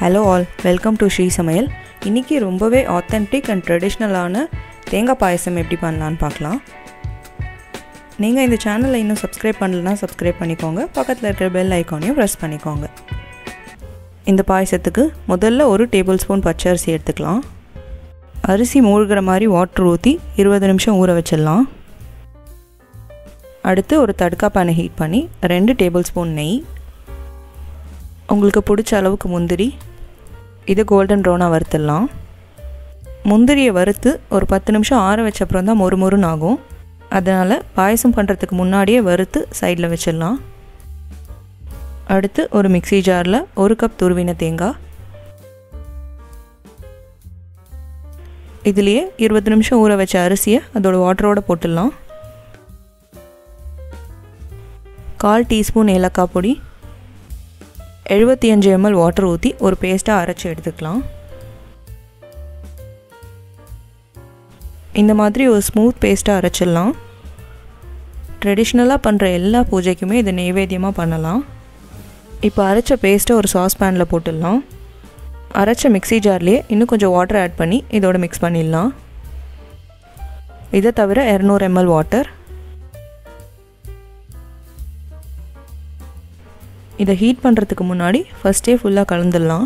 hello all welcome to Sri Samayal இன்றைக்கி ரொம்பவே authentic and ட்ரெடிஷ்னலான தேங்காய் பாயசம் எப்படி பண்ணலான்னு பார்க்கலாம் நீங்கள் இந்த சேனலை இன்னும் சப்ஸ்கிரைப் பண்ணலன்னா சப்ஸ்கிரைப் பண்ணிக்கோங்க பக்கத்தில் இருக்கிற பெல் ஐக்கானையும் ப்ரெஸ் பண்ணிக்கோங்க இந்த பாயசத்துக்கு முதல்ல ஒரு டேபிள் ஸ்பூன் பச்சை அரிசி எடுத்துக்கலாம் அரிசி மூழ்கிற மாதிரி வாட்டர் ஊற்றி இருபது நிமிஷம் ஊற வச்சிடலாம் அடுத்து ஒரு தடுக்கா பேனை ஹீட் பண்ணி ரெண்டு டேபிள் ஸ்பூன் நெய் உங்களுக்கு பிடிச்ச அளவுக்கு முந்திரி இது கோல்டன் ப்ரௌனாக வறுத்துடலாம் முந்திரியை வறுத்து ஒரு பத்து நிமிஷம் ஆற வச்ச அப்புறம் தான் மொறு மொறுன்னு ஆகும் அதனால் பாயசம் பண்ணுறதுக்கு முன்னாடியே வறுத்து சைடில் வச்சிடலாம் அடுத்து ஒரு மிக்சி ஜாரில் ஒரு கப் துருவின தேங்காய் இதுலேயே இருபது நிமிஷம் ஊற வச்ச அரிசியை அதோட வாட்டரோடு போட்டுடலாம் கால் டீஸ்பூன் ஏலக்காய் பொடி எழுபத்தி அஞ்சு எம்எல் வாட்டர் ஊற்றி ஒரு பேஸ்ட்டாக அரைச்சி எடுத்துக்கலாம் இந்த மாதிரி ஒரு ஸ்மூத் பேஸ்ட்டாக அரைச்சிடலாம் ட்ரெடிஷ்னலாக பண்ணுற எல்லா பூஜைக்குமே இதை நெய்வேத்தியமாக பண்ணலாம் இப்போ அரைச்ச பேஸ்ட்டை ஒரு சாஸ் பேனில் போட்டுடலாம் அரைச்ச மிக்சி ஜார்லேயே இன்னும் கொஞ்சம் வாட்டர் ஆட் பண்ணி இதோட மிக்ஸ் பண்ணிடலாம் இதை தவிர இரநூறு எம்எல் வாட்டர் இதை ஹீட் பண்ணுறதுக்கு முன்னாடி ஃபஸ்ட்டே ஃபுல்லாக கலந்துடலாம்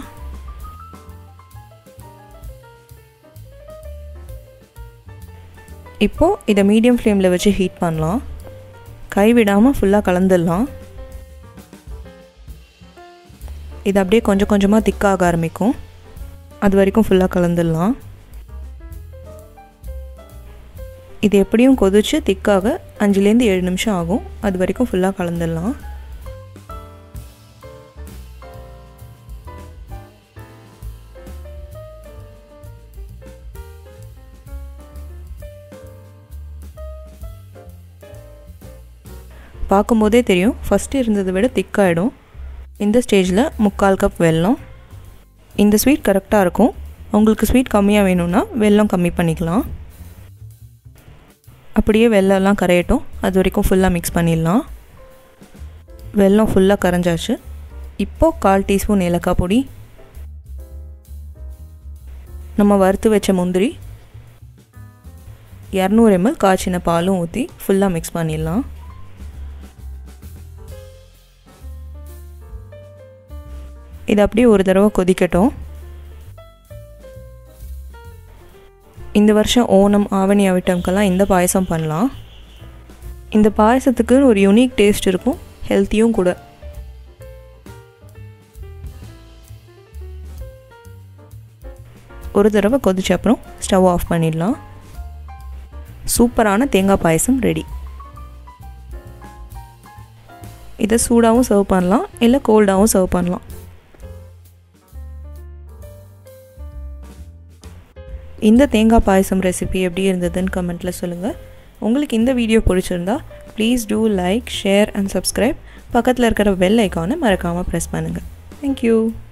இப்போது இதை மீடியம் ஃப்ளேமில் வச்சு ஹீட் பண்ணலாம் கை விடாமல் ஃபுல்லாக கலந்துடலாம் இது அப்படியே கொஞ்சம் கொஞ்சமாக திக்காக ஆரம்பிக்கும் அது வரைக்கும் ஃபுல்லாக கலந்துடலாம் இது எப்படியும் கொதித்து திக்காக அஞ்சுலேருந்து ஏழு நிமிஷம் ஆகும் அது வரைக்கும் ஃபுல்லாக கலந்துடலாம் பார்க்கும்போதே தெரியும் ஃபஸ்ட்டு இருந்ததை விட திக்காகிடும் இந்த ஸ்டேஜில் முக்கால் கப் வெல்லம் இந்த ஸ்வீட் கரெக்டாக இருக்கும் உங்களுக்கு ஸ்வீட் கம்மியாக வேணும்னா வெல்லம் கம்மி பண்ணிக்கலாம் அப்படியே வெள்ளம்லாம் கரையட்டும் அது வரைக்கும் ஃபுல்லாக மிக்ஸ் பண்ணிடலாம் வெல்லம் ஃபுல்லாக கரைஞ்சாச்சு இப்போது கால் டீஸ்பூன் ஏலக்காய் பொடி நம்ம வறுத்து வச்ச முந்திரி இரநூறு எம்எல் காய்ச்சின பாலும் ஊற்றி ஃபுல்லாக மிக்ஸ் பண்ணிடலாம் இது அப்படியே ஒரு தடவை கொதிக்கட்டும் இந்த வருஷம் ஓணம் ஆவணி அவிட்டம்க்கெல்லாம் இந்த பாயசம் பண்ணலாம் இந்த பாயசத்துக்கு ஒரு யூனிக் டேஸ்ட் இருக்கும் ஹெல்த்தியும் கூட ஒரு தடவை கொதிச்ச அப்புறம் ஸ்டவ் ஆஃப் பண்ணிடலாம் சூப்பரான தேங்காய் பாயசம் ரெடி இதை சூடாகவும் சர்வ் பண்ணலாம் இல்லை கோல்டாகவும் சர்வ் பண்ணலாம் இந்த தேங்காய் பாயசம் ரெசிபி எப்படி இருந்ததுன்னு கமெண்ட்டில் சொல்லுங்கள் உங்களுக்கு இந்த வீடியோ பிடிச்சிருந்தா please do like share and subscribe பக்கத்தில் இருக்கிற பெல் ஐக்கானை மறக்காமல் ப்ரெஸ் பண்ணுங்கள் தேங்க்யூ